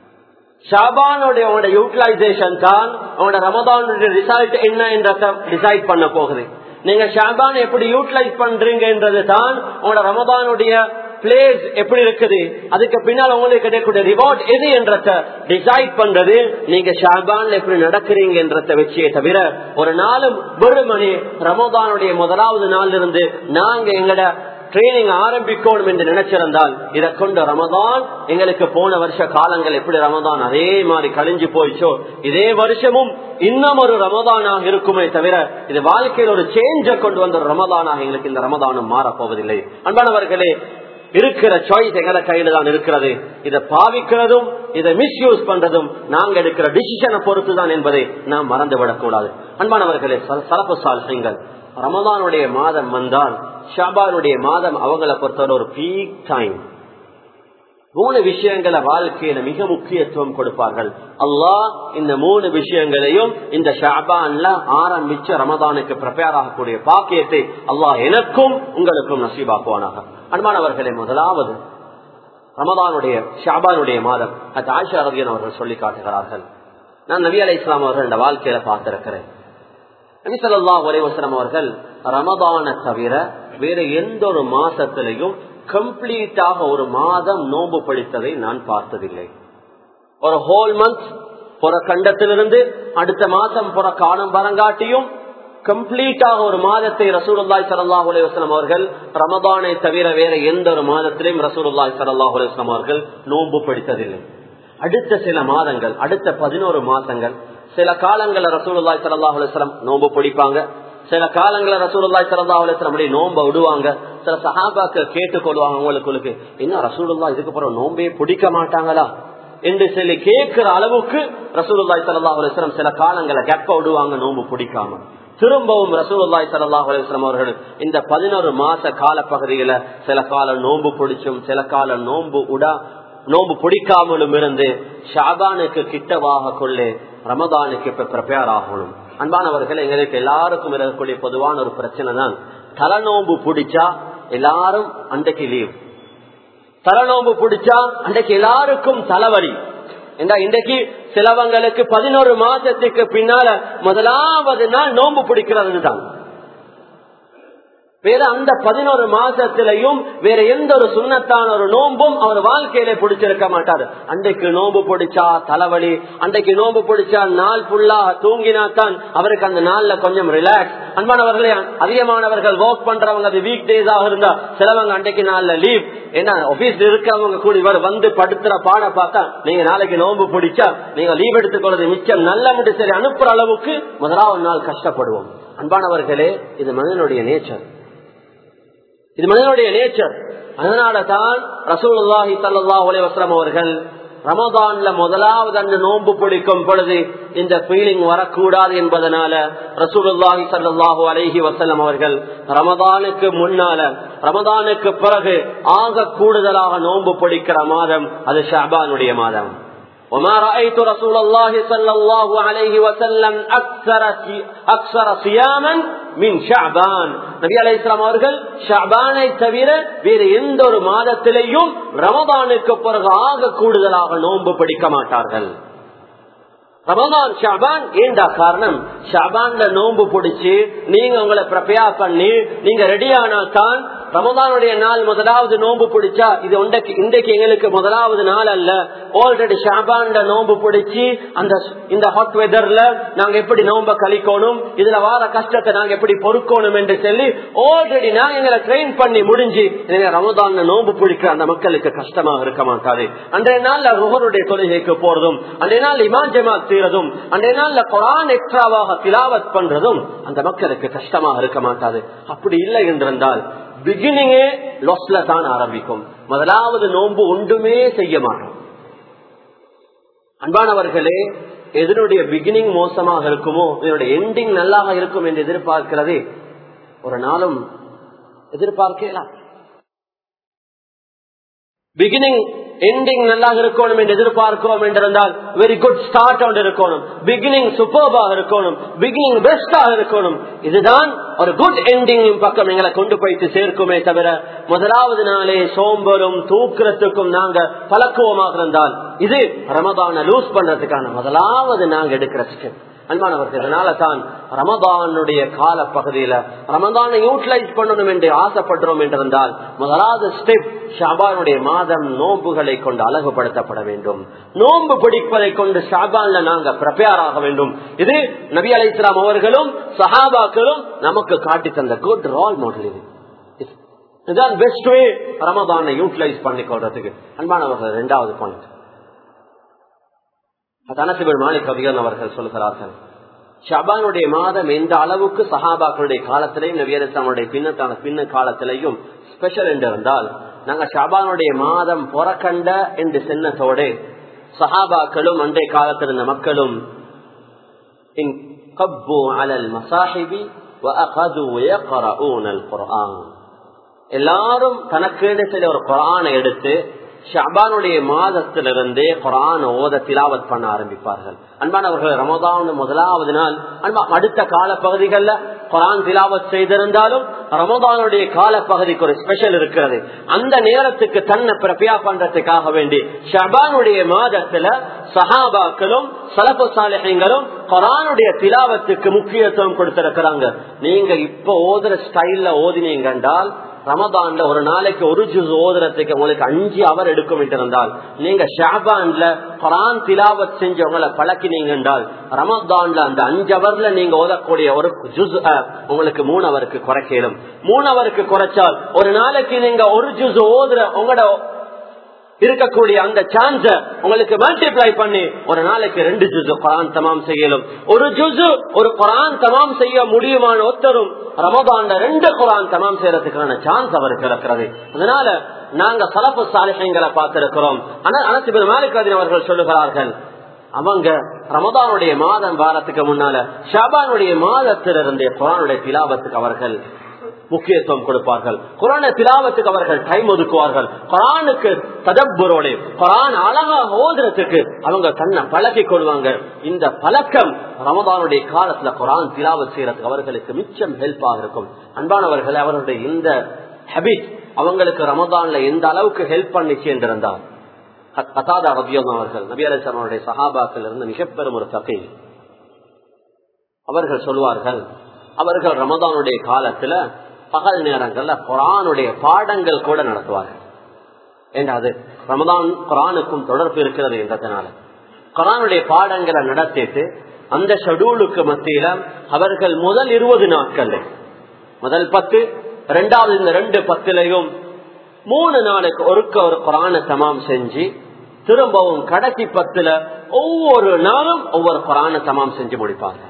[SPEAKER 1] ஷாபானுடைய உங்களோட யூட்டிலைசேஷன் தான் உங்களோட ரமதானுடைய ரிசல்ட் என்ன என்றத டிசைட் பண்ண போகுது நீங்க ஷாபான் எப்படி யூட்டிலைஸ் பண்றீங்கன்றது தான் உங்களோட ரமதானுடைய பிளேஸ் எப்படி இருக்குது அதுக்கு பின்னால் உங்களுக்கு கிடைக்கக்கூடிய ரிவார்ட் எது என்றத டிசைட் பண்றது நீங்க ஷாபான்ல எப்படி நடக்கிறீங்க என்றத வச்சே தவிர ஒரு நாளும் ஒரு மணி ரமதானுடைய முதலாவது நாள் இருந்து நாங்க எங்கட ட்ரைனிங் ஆரம்பிக்கணும் என்று நினைச்சிருந்தால் இதை கொண்ட ரமதான் எங்களுக்கு போன வருஷ காலங்கள் எப்படி ரமதான் அதே மாதிரி கழிஞ்சு போயிச்சோ இதே வருஷமும் இன்னும் ஒரு ரமதானாக இருக்குமே தவிர இது வாழ்க்கையில் ஒரு சேஞ்ச கொண்டு வந்த ஒரு ரமதானாக எங்களுக்கு இந்த ரமதானும் மாறப்போவதில்லை அன்பானவர்களே இருக்கிற சாய்ஸ் எங்களை கையில தான் இருக்கிறது இதை பாவிக்கிறதும் இதை மிஸ்யூஸ் பண்றதும் நாங்க எடுக்கிற டிசிஷனை பொறுத்து தான் என்பதை நாம் மறந்துவிடக் கூடாது அன்பானவர்களே சலப்பு சால்சிங்கள் ரமதானுடைய மாதம் வந்தால் ஷாபானுடைய மாதம் அவங்களை பொறுத்தவரை ஒரு பீக் டைம் மூணு விஷயங்களை வாழ்க்கையில மிக முக்கியத்துவம் கொடுப்பார்கள் அல்லாஹ் இந்த மூணு விஷயங்களையும் இந்த ஷாபான்ல ஆரம்பிச்ச ரமதானுக்கு ப்ரிப்பேர் ஆகக்கூடிய பாக்கியத்தை அல்லாஹ் எனக்கும் உங்களுக்கும் நசீபாக்குவானாக அன்பானவர்களே முதலாவது ரமதானுடைய ஷாபானுடைய மாதம் அது ஆயிஷா ரவியன் அவர்கள் சொல்லி காட்டுகிறார்கள் நான் நபி அலை இஸ்லாம் அவர்கள் இந்த வாழ்க்கையில பார்த்திருக்கிறேன் நபிசல்லா ஒரேவசனம் அவர்கள் ரமதான தவிர வேற எந்த ஒரு மாசத்திலையும் கம்ப்ளீட்டாக ஒரு மாதம் நோன்பு படித்ததை நான் பார்த்ததில்லை ஒரு ஹோல் மந்த் புற கண்டத்திலிருந்து அடுத்த மாசம் புற காலம் வரங்காட்டியும் கம்ப்ளீட்டாக ஒரு மாதத்தை ரசூலுல்லாய் சல்லாஹ் அலுவலம் அவர்கள் ரமதானை தவிர வேற எந்த ஒரு மாதத்திலையும் ரசூலுல்லாய் சல்லாஹ் அலுவலம் அவர்கள் நோன்பு படித்ததில்லை அடுத்த சில மாதங்கள் அடுத்த பதினோரு மாசங்கள் சில காலங்கள ரசூலுல்லாய் சல்லாஹ் அலுவலம் நோன்பு பிடிப்பாங்க சில காலங்கள ரசூலுல்லாய் சல்லா அலுவலம் அப்படி நோம்ப விடுவாங்க சில சஹாபாக்க கேட்டுக்கொள்வாங்க உங்களுக்கு என்ன ரசூலுல்லா இதுக்கு அப்புறம் நோம்பே பிடிக்க மாட்டாங்களா என்று சொல்லி கேட்கிற அளவுக்கு ரசூலுல்லாய் சல்லா அலுவலம் சில காலங்களை கெப்ப விடுவாங்க நோம்பு பிடிக்காம திரும்பவும் ரசூலுல்லாய் சல்லாஹ் அலுவலம் அவர்கள் இந்த பதினோரு மாச கால பகுதியில சில காலம் நோம்பு பிடிச்சும் சில காலம் நோம்பு உடா நோம்பு பிடிக்காமலும் இருந்து ஷாபானுக்கு கிட்டவாக கொள்ளே ரமதானுக்கு இப்ப ப்ரிப்பேர் ஆகணும் அன்பானவர்கள் எங்களுக்கு எல்லாருக்கும் இருக்கக்கூடிய பொதுவான ஒரு பிரச்சனை தான் தலைநோம்பு பிடிச்சா எல்லாரும் அன்றைக்கு லீவ் தலைநோம்பு பிடிச்சா அன்றைக்கு எல்லாருக்கும் தலைவலி இன்றைக்கு சிலவங்களுக்கு பதினோரு மாசத்துக்கு பின்னால முதலாவது நாள் நோம்பு பிடிக்கிறது தான் வேற அந்த பதினோரு மாசத்திலையும் வேற எந்த ஒரு சுண்ணத்தான ஒரு நோன்பும் அவர் வாழ்க்கையில பிடிச்சிருக்க மாட்டாரு அன்றைக்கு நோம்பு பிடிச்சா தலைவலி அன்றைக்கு நோம்பு பிடிச்சா நாள் ஃபுல்லா தூங்கினா தான் அவருக்கு அந்த நாள்ல கொஞ்சம் ரிலாக்ஸ் அன்பானவர்களே அதிகமானவர்கள் ஒர்க் பண்றவங்க அது வீக் டேஸாக இருந்தா சிலவங்க அன்றைக்கு நாள்ல லீவ் ஏன்னா ஆபீஸ்ல இருக்கவங்க கூடி இவர் வந்து படுத்துற பாட பார்த்தா நீங்க நாளைக்கு நோம்பு பிடிச்சா நீங்க லீவ் எடுத்துக்கொள்றது மிச்சம் நல்ல மட்டும் சரி அனுப்புற அளவுக்கு முதலாவது நாள் கஷ்டப்படுவோம் அன்பானவர்களே இது மனிதனுடைய நேச்சர் இது மனிதனுடைய நேச்சர் அதனால தான் ரசூலுல்லாஹி சல்லாஹ் அலைவாஸ்லாம் அவர்கள் ரமதான்ல முதலாவது அந்த நோன்பு பிடிக்கும் பொழுது இந்த ஃபீலிங் வரக்கூடாது என்பதனால ரசூலுல்லாஹி சல்லாஹூ அலைஹி வசல்லம் அவர்கள் ரமதானுக்கு முன்னால ரமதானுக்கு பிறகு ஆக கூடுதலாக நோன்பு பிடிக்கிற மாதம் அது ஷாபானுடைய மாதம் وما رأيت رسول الله صلى الله عليه وسلم أكثر, أكثر صياما من شعبان நபி அலை இஸ்லாம் அவர்கள் ஷாபானை தவிர வேறு எந்த ஒரு மாதத்திலேயும் ரமதானுக்கு பிறகு ஆக கூடுதலாக நோன்பு பிடிக்க மாட்டார்கள் ரமதான் ஷாபான் ஏண்டா காரணம் ஷாபான்ல நோன்பு பிடிச்சு நீங்க உங்களை ப்ரிப்பேர் பண்ணி நீங்க ரெடி ஆனா தான் ரமதானுடைய நாள் முதலாவது நோன்பு பிடிச்சா இது இன்றைக்கு எங்களுக்கு முதலாவது நாள் அல்ல ஆல்ரெடி ஷாபான்ல நோன்பு பிடிச்சி அந்த இந்த ஹாட் வெதர்ல நாங்க எப்படி நோம்ப கழிக்கணும் இதுல வார கஷ்டத்தை நாங்க எப்படி பொறுக்கணும் என்று சொல்லி ஆல்ரெடி நாங்க எங்களை ட்ரெயின் பண்ணி முடிஞ்சு ரமதான் நோன்பு பிடிக்கிற அந்த மக்களுக்கு கஷ்டமாக இருக்க மாட்டாது அன்றைய நாள்ல ருகருடைய தொழுகைக்கு போறதும் அன்றைய நாள் இமான் ஜமாத் செய்யறதும் அன்றைய நாள்ல குரான் எக்ஸ்ட்ராவாக திலாவத் பண்றதும் அந்த மக்களுக்கு கஷ்டமாக இருக்க மாட்டாது அப்படி இல்லை என்றிருந்தால் பிகினிங்கே லொஸ்ல தான் ஆரம்பிக்கும் முதலாவது நோன்பு ஒன்றுமே செய்ய மாட்டோம் அன்பானவர்களே எதனுடைய பிகினிங் மோசமாக இருக்குமோ இதனுடைய எண்டிங் நல்லாக இருக்கும் என்று எதிர்பார்க்கிறதே ஒரு நாளும் எதிர்பார்க்கலாம் பிகினிங் எண்டிங் நல்லா இருக்கணும் என்று எதிர்பார்க்கிறோம் என்றிருந்தால் வெரி குட் ஸ்டார்ட் ஒன்று இருக்கணும் பிகினிங் சூப்பர்பாக இருக்கணும் பிகினிங் பெஸ்டாக இருக்கணும் இதுதான் ஒரு குட் எண்டிங் பக்கம் எங்களை கொண்டு போயிட்டு சேர்க்குமே தவிர முதலாவது நாளே சோம்பரும் தூக்குறதுக்கும் நாங்க பழக்குவமாக இருந்தால் இது ரமதான லூஸ் பண்றதுக்கான முதலாவது நாங்க எடுக்கிற ஸ்டெப் அன்பானவர்கள் இதனால தான் ரமதானுடைய கால பகுதியில ரமதானை யூட்டிலைஸ் பண்ணணும் என்று ஆசைப்படுறோம் என்றிருந்தால் முதலாவது ஸ்டெப் ஷாபானுடைய மாதம் நோன்புகளை கொண்டு அழகுபடுத்தப்பட வேண்டும் நோன்பு பிடிப்பதை கொண்டு ஷாபான்ல நாங்க ப்ரிப்பேர் ஆக வேண்டும் இது நபி அலை இஸ்லாம் அவர்களும் சஹாபாக்களும் நமக்கு காட்டி தந்த குட் ரோல் மாடல் இது இதுதான் பெஸ்ட் வே ரமதானை யூட்டிலைஸ் பண்ணி கொள்றதுக்கு அன்பானவர்கள் இரண்டாவது பாயிண்ட் தனசிபர் மாலிக் கவிகன் அவர்கள் சொல்கிறார்கள் ஷபானுடைய மாதம் எந்த அளவுக்கு சஹாபாக்களுடைய காலத்திலையும் நவியரசானுடைய பின்னத்தான பின்ன காலத்திலையும் ஸ்பெஷல் என்று இருந்தால் நாங்க ஷபானுடைய மாதம் புறக்கண்ட என்று சின்னத்தோடு சஹாபாக்களும் அன்றைய காலத்தில் இருந்த மக்களும் எல்லாரும் தனக்கு சில ஒரு குரானை எடுத்து ஷபானுடைய மாதத்திலிருந்தே குரான் ஓத திலாவத் பண்ண ஆரம்பிப்பார்கள் அன்பானவர்கள் ரமதான் முதலாவது நாள் அன்பா அடுத்த கால பகுதிகளில் குரான் திலாவத் செய்திருந்தாலும் ரமதானுடைய கால பகுதிக்கு ஒரு ஸ்பெஷல் இருக்கிறது அந்த நேரத்துக்கு தன்னை பிரபியா பண்றதுக்காக வேண்டி ஷபானுடைய மாதத்துல சஹாபாக்களும் சலப்பு சாலைகளும் குரானுடைய திலாவத்துக்கு முக்கியத்துவம் கொடுத்திருக்கிறாங்க நீங்க இப்ப ஓதுற ஸ்டைல்ல ஓதினீங்க என்றால் ரமதான்ல ஒரு நாளைக்கு ஒரு ஜூஸ் ஓதுறதுக்கு உங்களுக்கு அஞ்சு அவர் எடுக்கும் இருந்தால் நீங்க ஷாபான்ல குரான் திலாவத் செஞ்சவங்களை பழக்கினீங்க என்றால் ரமதான்ல அந்த அஞ்சு அவர்ல நீங்க ஓதக்கூடிய ஒரு ஜூஸ் உங்களுக்கு மூணு அவருக்கு குறைக்கலும் மூணு அவருக்கு குறைச்சால் ஒரு நாளைக்கு நீங்க ஒரு ஜூஸ் ஓதுற உங்களோட இருக்கக்கூடிய அந்த சான்ஸ உங்களுக்கு மல்டிப்ளை பண்ணி ஒரு நாளைக்கு ரெண்டு ஜுசு குரான் தமாம் செய்யலும் ஒரு ஜுசு ஒரு குரான் தமாம் செய்ய முடியுமான ஒத்தரும் ரமதான்ல ரெண்டு குரான் தமாம் செய்யறதுக்கான சான்ஸ் அவருக்கு இருக்கிறது அதனால நாங்க சலப்பு சாலிஹங்களை பார்த்திருக்கிறோம் ஆனால் அனசிபின் மாலிகாதின் அவர்கள் சொல்லுகிறார்கள் அவங்க ரமதானுடைய மாதம் வாரத்துக்கு முன்னால ஷாபானுடைய மாதத்திலிருந்தே குரானுடைய திலாபத்துக்கு அவர்கள் முக்கியத்துவம் கொடுப்பார்கள் குரான திலாவத்துக்கு அவர்கள் டைம் ஒதுக்குவார்கள் குரானுக்கு ததப்புரோடு குரான் அழகாக ஓதுறதுக்கு அவங்க தன்னை பழக்கி கொள்வாங்க இந்த பழக்கம் ரமதானுடைய காலத்துல குரான் திலாவத் செய்யறதுக்கு அவர்களுக்கு மிச்சம் ஹெல்ப்பாக இருக்கும் அன்பானவர்கள் அவர்களுடைய இந்த ஹபிட் அவங்களுக்கு ரமதான்ல எந்த அளவுக்கு ஹெல்ப் பண்ணிச்சு என்றிருந்தால் கதாதா ரபியோகம் அவர்கள் நபி அலிசனுடைய சஹாபாக்கள் இருந்து மிகப்பெரும் ஒரு தகை அவர்கள் சொல்வார்கள் அவர்கள் ரமதானுடைய காலத்துல பகல் நேரங்கள்ல குரானுடைய பாடங்கள் கூட நடத்துவார்கள் என்றது ரமதான் குரானுக்கும் தொடர்பு இருக்கிறது என்றதுனால குரானுடைய பாடங்களை நடத்திட்டு அந்த ஷெடியூலுக்கு மத்தியில அவர்கள் முதல் இருபது நாட்கள் முதல் பத்து ரெண்டாவது இந்த ரெண்டு பத்திலையும் மூணு நாளுக்கு ஒருக்க ஒரு குரான தமாம் செஞ்சு திரும்பவும் கடைசி பத்துல ஒவ்வொரு நாளும் ஒவ்வொரு குரான தமாம் செஞ்சு முடிப்பார்கள்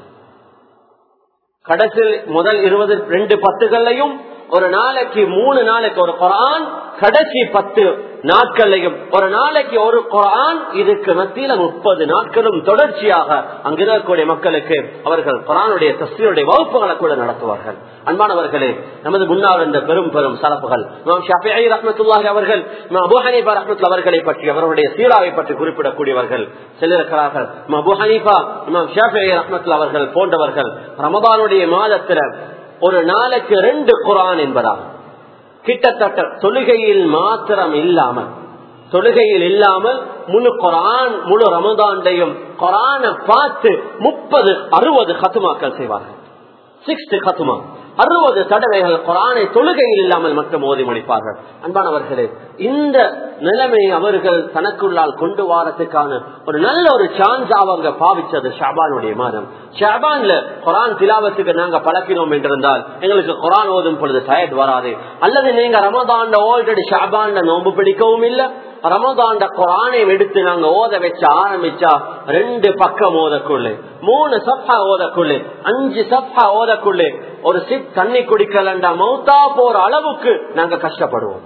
[SPEAKER 1] கடைசியில் முதல் இருபது ரெண்டு பத்துகள்லையும் ஒரு நாளைக்கு மூணு நாளைக்கு ஒரு குரான் கடைசி பத்து நாட்கள்லையும் ஒரு நாளைக்கு ஒரு குரான் இதுக்கு மத்தியில முப்பது நாட்களும் தொடர்ச்சியாக அங்கிருக்கக்கூடிய மக்களுக்கு அவர்கள் குரானுடைய தஸ்தியுடைய வகுப்புகளை கூட நடத்துவார்கள் அன்பானவர்களே நமது முன்னால் இருந்த பெரும் பெரும் சலப்புகள் ரஹமத்துல்லாஹி அவர்கள் அபு ஹனீபா ரஹமத்து அவர்களை பற்றி அவர்களுடைய சீராவை பற்றி குறிப்பிடக்கூடியவர்கள் செல்லிருக்கிறார்கள் அபு ஹனீபா இமாம் ஷாஃபி ரஹமத்துல்லா அவர்கள் போன்றவர்கள் ரமதானுடைய மாதத்துல ஒரு நாளைக்கு ரெண்டு குரான் என்பதாகும் கிட்டத்தட்ட தொழுகையில் மாத்திரம் இல்லாமல் தொழுகையில் இல்லாமல் முழு குரான் முழு ரமதாண்டையும் குரானை பார்த்து முப்பது அறுபது கத்துமாக்கள் செய்வார்கள் சிக்ஸ்த் கத்துமா அறுபது தடவைகள் குரானை தொழுகையில் இல்லாமல் மட்டும் ஓதி முடிப்பார்கள் அன்பானவர்களே இந்த நிலைமையை அவர்கள் தனக்குள்ளால் கொண்டு வாரத்துக்கான ஒரு நல்ல ஒரு சான்ஸ் அவங்க பாவிச்சது ஷாபானுடைய மாதம் ஷாபான்ல குரான் திலாவத்துக்கு நாங்க பழக்கினோம் என்றிருந்தால் எங்களுக்கு குரான் ஓதும் பொழுது டயர்ட் வராது அல்லது நீங்க ரமதான்ல ஆல்ரெடி ஷாபான்ல நோன்பு பிடிக்கவும் இல்லை ரமதாண்ட குரானை எடுத்து நாங்க ஓத வச்ச ஆரம்பிச்சா ரெண்டு பக்கம் ஓதக்குள்ளே மூணு சப்ஹா ஓதக்குள்ளே அஞ்சு சப்ஹா ஓதக்குள்ளே ஒரு சிப் தண்ணி குடிக்கலண்டா மௌத்தா போற அளவுக்கு நாங்க கஷ்டப்படுவோம்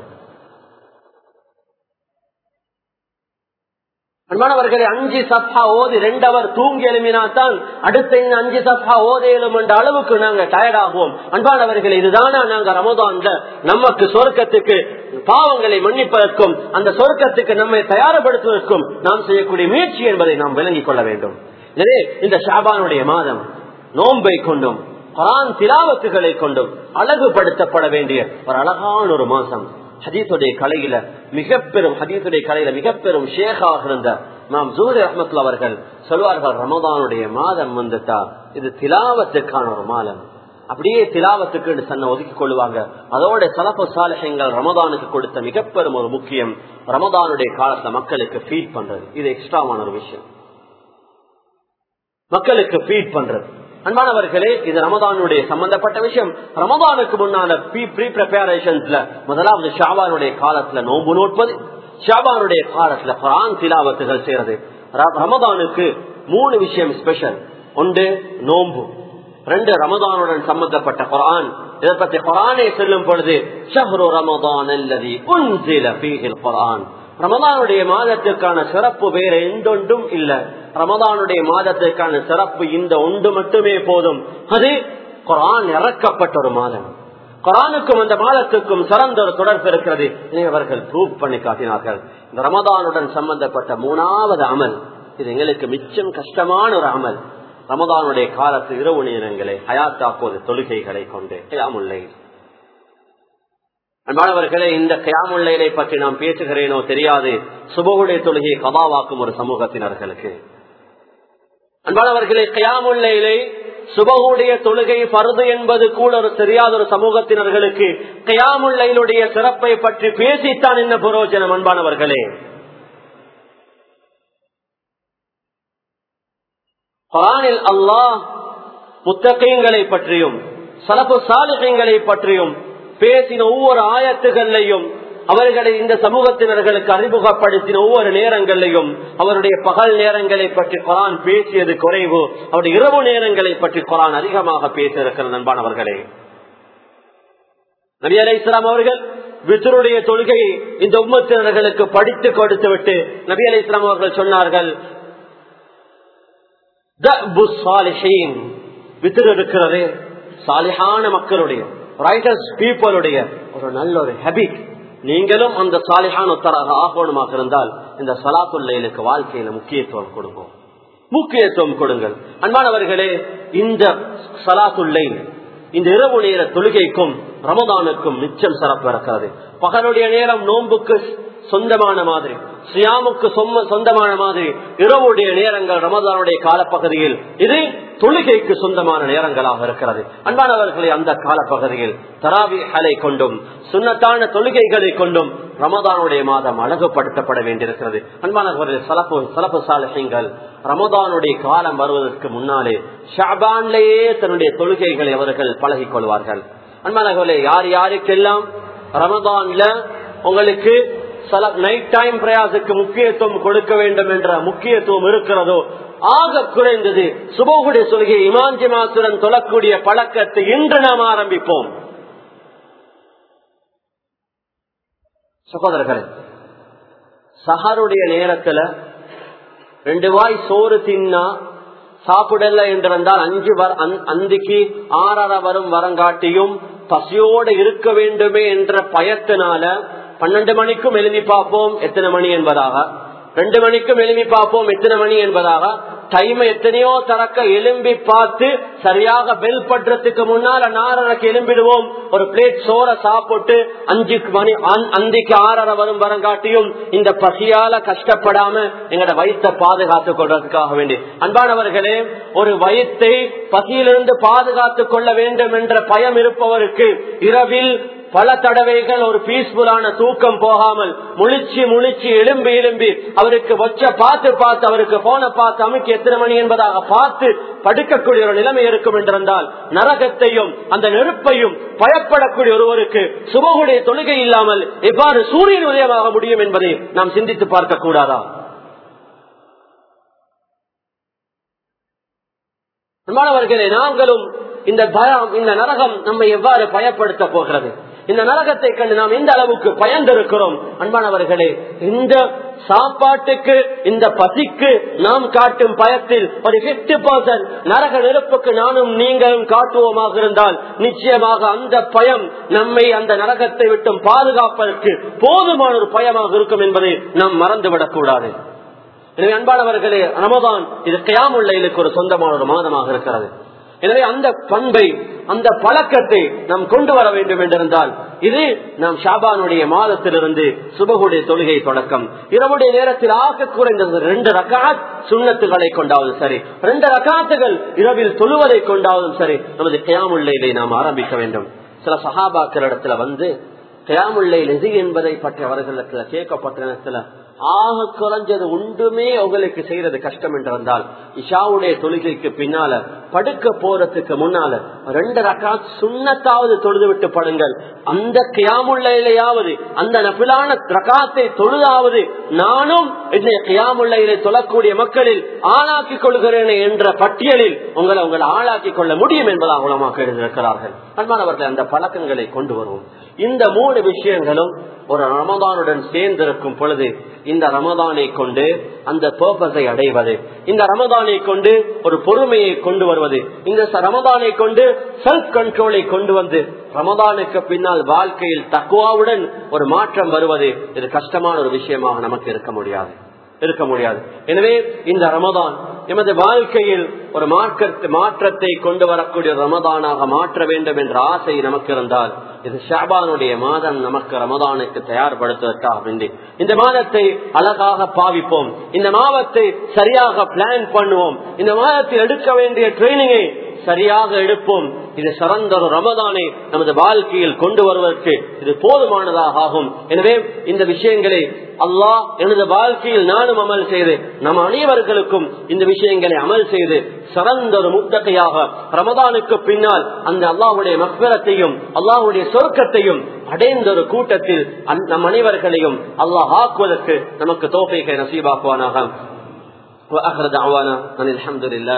[SPEAKER 1] அன்பானவர்களே அஞ்சு சப்ஹா ஓதி ரெண்டவர் தூங்கி எழுமினாத்தான் அடுத்த இந்த அஞ்சு சப்ஹா ஓதையிலும் என்ற அளவுக்கு நாங்க டயர்ட் ஆகுவோம் அன்பானவர்களே இதுதானா நாங்க ரமதான்ல நமக்கு சொர்க்கத்துக்கு பாவங்களை மன்னிப்பதற்கும் அந்த சொர்க்கத்துக்கு நம்மை தயாரப்படுத்துவதற்கும் நாம் செய்யக்கூடிய முயற்சி என்பதை நாம் விளங்கிக் கொள்ள வேண்டும் எனவே இந்த ஷாபானுடைய மாதம் நோன்பை கொண்டும் குரான் திலாவத்துகளை கொண்டும் அழகுபடுத்தப்பட வேண்டிய ஒரு அழகான ஒரு மாசம் ஹதீத்துடைய கலையில மிக பெரும் ஹதீத்துடைய கலையில மிக பெரும் ஷேகாக இருந்த நாம் ஜூரி அஹமத்துல அவர்கள் சொல்வார்கள் ரமதானுடைய மாதம் வந்துட்டா இது திலாவத்துக்கான ஒரு மாதம் அப்படியே திலாவத்துக்கு தன்னை ஒதுக்கிக் கொள்வாங்க அதோட சலப்பு சாலகங்கள் ரமதானுக்கு கொடுத்த மிக பெரும் ஒரு முக்கியம் ரமதானுடைய காலத்துல மக்களுக்கு ஃபீட் பண்றது இது எக்ஸ்ட்ராவான ஒரு விஷயம் மக்களுக்கு ஃபீட் பண்றது அன்பானவர்களே இது ரமதானுடைய சம்பந்தப்பட்ட விஷயம் ரமதானுக்கு முன்னால ப்ரீ ப்ரிப்பரேஷன்ஸ்ல முதலாவது ஷாபானுடைய காலத்துல நோன்பு நோட்பது ஷாபானுடைய காலத்துல குரான் திலாவத்துகள் செய்யறது ரமதானுக்கு மூணு விஷயம் ஸ்பெஷல் ஒன்று நோன்பு ரெண்டு ரமதானுடன் சம்பந்தப்பட்ட குரான் இதை பற்றி குரானை சொல்லும் பொழுது ஷஹ்ரு ரமதான் அல்லது குரான் ரமதானுடைய மாதத்திற்கான சிறப்பு வேற எந்தொன்றும் இல்ல ரமதானுடைய மாதத்திற்கான சிறப்பு இந்த ஒன்று மட்டுமே போதும் அது குரான் இறக்கப்பட்ட ஒரு மாதம் குரானுக்கும் அந்த மாதத்துக்கும் சிறந்த ஒரு தொடர்பு இருக்கிறது அவர்கள் ப்ரூவ் பண்ணி காட்டினார்கள் இந்த ரமதானுடன் சம்பந்தப்பட்ட மூணாவது அமல் இது எங்களுக்கு மிச்சம் கஷ்டமான ஒரு அமல் ரமதானுடைய காலத்து இரவு நேரங்களை ஹயாத்தாக்குவது தொழுகைகளை கொண்டு கியாமுல்லை அன்பானவர்களே இந்த கியாமுல்லையை பற்றி நாம் பேசுகிறேனோ தெரியாது சுபகுடைய தொழுகையை கபாவாக்கும் ஒரு சமூகத்தினர்களுக்கு அன்பானவர்களே கியாமுல்லையிலே சுபகுடைய தொழுகை பருது என்பது கூட ஒரு தெரியாத ஒரு சமூகத்தினர்களுக்கு கயாமுல்லையிலுடைய சிறப்பை பற்றி பேசித்தான் என்ன புரோஜனம் அன்பானவர்களே குரானில் அல்லாஹ் முத்தகையங்களை பற்றியும் சலப்பு சாலிகங்களை பற்றியும் பேசின ஒவ்வொரு ஆயத்துகளையும் அவர்களை இந்த சமூகத்தினர்களுக்கு அறிமுகப்படுத்தின ஒவ்வொரு நேரங்களிலையும் அவருடைய பகல் நேரங்களை பற்றி குரான் பேசியது குறைவு அவருடைய இரவு நேரங்களை பற்றி குரான் அதிகமாக பேசியிருக்கிற நண்பானவர்களே நபி அலை இஸ்லாம் அவர்கள் வித்தருடைய தொழுகையை இந்த உம்மத்தினர்களுக்கு படித்து கொடுத்து விட்டு நபி அலை இஸ்லாம் அவர்கள் சொன்னார்கள் வித்திரு இருக்கிறது சாலிஹான மக்களுடைய ரைட்டர்ஸ் பீப்புளுடைய ஒரு நல்ல ஒரு ஹேபிட் நீங்களும் அந்த சாலிஹான ஒத்தராக ஆகணுமாக இருந்தால் இந்த சலாத்துல்லைலுக்கு வாழ்க்கையில முக்கியத்துவம் கொடுங்க முக்கியத்துவம் கொடுங்கள் அன்பானவர்களே இந்த சலாத்துல்லை இந்த இரவு நேர தொழுகைக்கும் ரமதானுக்கும் மிச்சம் சிறப்பு இருக்கிறது பகலுடைய நேரம் நோன்புக்கு சொந்தமான மாதிரி சியாமுக்கு சொந்தமான மாதிரி இரவுடைய நேரங்கள் ரமதானுடைய காலப்பகுதியில் இது தொழுகைக்கு சொந்தமான நேரங்களாக இருக்கிறது அன்பானவர்களை அந்த காலப்பகுதியில் தராவிகளை கொண்டும் சுண்ணத்தான தொழுகைகளை கொண்டும் ரமதானுடைய மாதம் அழகுபடுத்தப்பட வேண்டியிருக்கிறது அன்பானவர்கள் சலப்பு சலப்பு சாலகங்கள் ரமதானுடைய காலம் வருவதற்கு முன்னாலே ஷாபான்லேயே தன்னுடைய தொழுகைகளை அவர்கள் பழகிக் கொள்வார்கள் அன்பானவர்களே யார் யாருக்கெல்லாம் ரமதான்ல உங்களுக்கு நைட் டைம் பிரயாசுக்கு முக்கியத்துவம் கொடுக்க வேண்டும் என்ற முக்கியத்துவம் இருக்கிறதோ ஆக குறைந்தது சுபகுடைய சொல்கை இமாஞ்சி மாசுடன் தொழக்கூடிய பழக்கத்தை இன்று நாம் ஆரம்பிப்போம் சகோதரர்களே சஹருடைய நேரத்துல ரெண்டு வாய் சோறு தின்னா சாப்பிடல என்றிருந்தால் அஞ்சு அந்திக்கு ஆறரை வரும் வரங்காட்டியும் பசியோடு இருக்க வேண்டுமே என்ற பயத்தினால பன்னெண்டு மணிக்கும் எழுதி பார்ப்போம் எத்தனை மணி என்பதாக ரெண்டு மணிக்கும் எழுப்பி பார்ப்போம் எத்தனை மணி என்பதாக டைம் எத்தனையோ தரக்க எலும்பி பார்த்து சரியாக பெல் படுறதுக்கு முன்னால நாரரைக்கு எலும்பிடுவோம் ஒரு பிளேட் சோற சாப்பிட்டு அஞ்சு மணி அந்திக்கு ஆறரை வரும் வரங்காட்டியும் இந்த பசியால கஷ்டப்படாம எங்கட வயிற்றை பாதுகாத்துக் கொள்றதுக்காக வேண்டி அன்பானவர்களே ஒரு வயிற்றை பசியிலிருந்து பாதுகாத்துக் கொள்ள வேண்டும் என்ற பயம் இருப்பவருக்கு இரவில் பல தடவைகள் ஒரு பீஸ்ஃபுல்லான தூக்கம் போகாமல் முழிச்சு முழிச்சு எலும்பி எலும்பி அவருக்கு வச்ச பார்த்து பார்த்து அவருக்கு போன பார்த்து அமைக்கு எத்தனை மணி என்பதாக பார்த்து படுக்கக்கூடிய ஒரு நிலைமை இருக்கும் என்றிருந்தால் நரகத்தையும் அந்த நெருப்பையும் பயப்படக்கூடிய ஒருவருக்கு சுபகுடைய தொழுகை இல்லாமல் எவ்வாறு சூரியன் உதயமாக முடியும் என்பதை நாம் சிந்தித்து பார்க்க கூடாதா மாணவர்களே நாங்களும் இந்த பயம் இந்த நரகம் நம்மை எவ்வாறு பயப்படுத்த போகிறது இந்த நரகத்தை கண்டு நாம் எந்த அளவுக்கு பயந்திருக்கிறோம் அன்பானவர்களே இந்த சாப்பாட்டுக்கு இந்த பசிக்கு நாம் காட்டும் பயத்தில் ஒரு பிப்டி பர்சன்ட் நரக நெருப்புக்கு நானும் நீங்களும் காட்டுவோமாக இருந்தால் நிச்சயமாக அந்த பயம் நம்மை அந்த நரகத்தை விட்டும் பாதுகாப்பதற்கு போதுமான ஒரு பயமாக இருக்கும் என்பதை நாம் மறந்துவிடக் கூடாது எனவே அன்பானவர்களே ரமதான் இது கயாமுல்லைகளுக்கு ஒரு சொந்தமான ஒரு மாதமாக இருக்கிறது எனவே அந்த பண்பை அந்த பழக்கத்தை நாம் கொண்டு வர வேண்டும் என்றிருந்தால் இது நாம் ஷாபானுடைய மாதத்திலிருந்து சுபகுடைய தொழுகை தொடக்கம் இரவுடைய நேரத்தில் ஆக குறைந்தது ரெண்டு ரகாத் சுண்ணத்துகளை கொண்டாவது சரி ரெண்டு ரகாத்துகள் இரவில் தொழுவதை கொண்டாவதும் சரி நமது கயாமுல்லையிலே நாம் ஆரம்பிக்க வேண்டும் சில சகாபாக்கள் இடத்துல வந்து கயாமுல்லை எது என்பதை பற்றி அவர்களுக்கு கேட்கப்பட்ட நேரத்தில் ஆக குறைஞ்சது ஒன்றுமே உங்களுக்கு செய்யறது கஷ்டம் என்றிருந்தால் இஷாவுடைய தொழுகைக்கு பின்னால படுக்க போறதுக்கு முன்னால ரெண்டு ரக்கா சுண்ணத்தாவது தொழுது விட்டு படுங்கள் அந்த கியாமுள்ளையிலேயாவது அந்த நபிலான ரகாத்தை தொழுதாவது நானும் இந்த கியாமுள்ளையிலே தொழக்கூடிய மக்களில் ஆளாக்கிக் கொள்கிறேன் என்ற பட்டியலில் உங்களை உங்களை ஆளாக்கிக் கொள்ள முடியும் என்பதாக உலமாக எழுதியிருக்கிறார்கள் அன்பானவர்கள் அந்த பழக்கங்களை கொண்டு வருவோம் இந்த மூணு விஷயங்களும் ஒரு ரமதானுடன் சேர்ந்திருக்கும் பொழுது இந்த ரமதானை கொண்டு அந்த பர்பஸை அடைவது இந்த ரமதானை கொண்டு ஒரு பொறுமையை கொண்டு வருவது இந்த ரமதானை கொண்டு செல்ஃப் கண்ட்ரோலை கொண்டு வந்து ரமதானுக்கு பின்னால் வாழ்க்கையில் தக்குவாவுடன் ஒரு மாற்றம் வருவது இது கஷ்டமான ஒரு விஷயமாக நமக்கு இருக்க முடியாது இருக்க முடியாது எனவே இந்த ரமதான் எமது வாழ்க்கையில் ஒரு மாற்ற மாற்றத்தை கொண்டு வரக்கூடிய ரமதானாக மாற்ற வேண்டும் என்ற ஆசை நமக்கு இருந்தால் இது ஷாபானுடைய மாதம் நமக்கு ரமதானுக்கு தயார்படுத்துவதற்காக வேண்டி இந்த மாதத்தை அழகாக பாவிப்போம் இந்த மாதத்தை சரியாக பிளான் பண்ணுவோம் இந்த மாதத்தில் எடுக்க வேண்டிய ட்ரைனிங்கை சரியாக எடுப்போம் இது சிறந்த ஒரு ரமதானை நமது வாழ்க்கையில் கொண்டு வருவதற்கு இது போதுமானதாக ஆகும் எனவே இந்த விஷயங்களை அல்லாஹ் எனது வாழ்க்கையில் நானும் அமல் செய்து நம் அனைவர்களுக்கும் இந்த விஷயங்களை அமல் செய்து சிறந்த ஒரு முத்தகையாக ரமதானுக்கு பின்னால் அந்த அல்லாஹுடைய மக்பரத்தையும் அல்லாஹுடைய சொர்க்கத்தையும் அடைந்த ஒரு கூட்டத்தில் நம் அனைவர்களையும் அல்லாஹ் ஆக்குவதற்கு நமக்கு தோகைகளை நசீபாக்குவானாக وآخر دعوانا أن الحمد لله